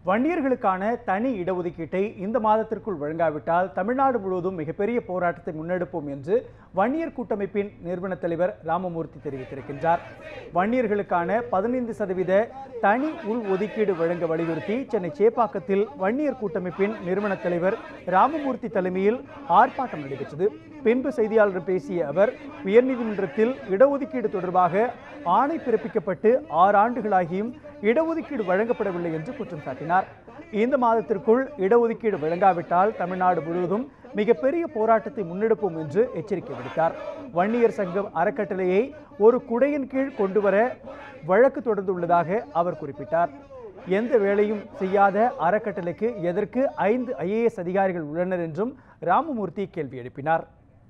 வன்னியர்களுக்கான தனி இடஒதுக்கீட்டை இந்த மாதத்திற்குள் வழங்காவிட்டால் தமிழ்நாடு முழுவதும் மிகப்பெரிய போராட்டத்தை முன்னெடுப்போம் என்று வன்னியர் கூட்டமைப்பின் நிறுவன தலைவர் ராமமூர்த்தி தெரிவித்திருக்கின்றார் வன்னியர்களுக்கான பதினைந்து சதவீத தனி உள் ஒதுக்கீடு வழங்க வலியுறுத்தி சென்னை சேப்பாக்கத்தில் வன்னியர் கூட்டமைப்பின் நிறுவன தலைவர் ராமமூர்த்தி தலைமையில் ஆர்ப்பாட்டம் நடைபெற்றது பின்பு செய்தியாளர் பேசிய அவர் உயர்நீதிமன்றத்தில் இடஒதுக்கீடு தொடர்பாக ஆணை பிறப்பிக்கப்பட்டு ஆறு ஆண்டுகளாகியும் இடஒதுக்கீடு வழங்கப்படவில்லை என்று குற்றம் சாட்டினார் இந்த மாதத்திற்குள் இடஒதுக்கீடு வழங்காவிட்டால் தமிழ்நாடு முழுவதும் மிகப்பெரிய போராட்டத்தை முன்னெடுப்போம் என்று எச்சரிக்கை விடுத்தார் வன்னியர் சங்கம் அறக்கட்டளையை ஒரு குடையின் கீழ் கொண்டுவர வழக்கு தொடர்ந்துள்ளதாக அவர் குறிப்பிட்டார் எந்த வேலையும் செய்யாத அறக்கட்டளைக்கு எதற்கு ஐந்து ஐஏஎஸ் அதிகாரிகள் உள்ளனர் என்றும் ராமமூர்த்தி கேள்வி எழுப்பினார்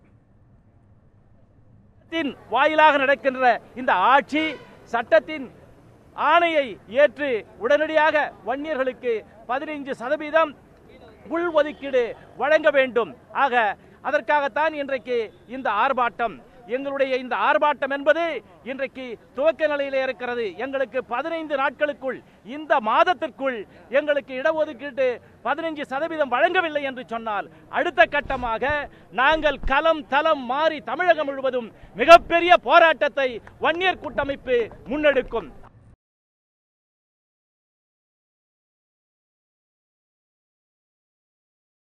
சட்டத்தின் வாயிலாக நடக்கின்ற இந்த ஆட்சி சட்டத்தின் ஆணையை ஏற்று உடனடியாக வன்னியர்களுக்கு பதினைஞ்சு சதவீதம் உள் ஒதுக்கீடு வழங்க வேண்டும் ஆக அதற்காகத்தான் இன்றைக்கு இந்த ஆர்ப்பாட்டம் எங்களுடைய இந்த ஆர்ப்பாட்டம் என்பது இன்றைக்கு துவக்க நிலையிலே இருக்கிறது எங்களுக்கு பதினைந்து நாட்களுக்குள் இந்த மாதத்திற்குள் எங்களுக்கு இடஒதுக்கீட்டு பதினைஞ்சு சதவீதம் வழங்கவில்லை என்று சொன்னால் அடுத்த கட்டமாக நாங்கள் களம் தளம் மாறி தமிழகம் முழுவதும் மிகப்பெரிய போராட்டத்தை வன்னியர் கூட்டமைப்பு முன்னெடுக்கும்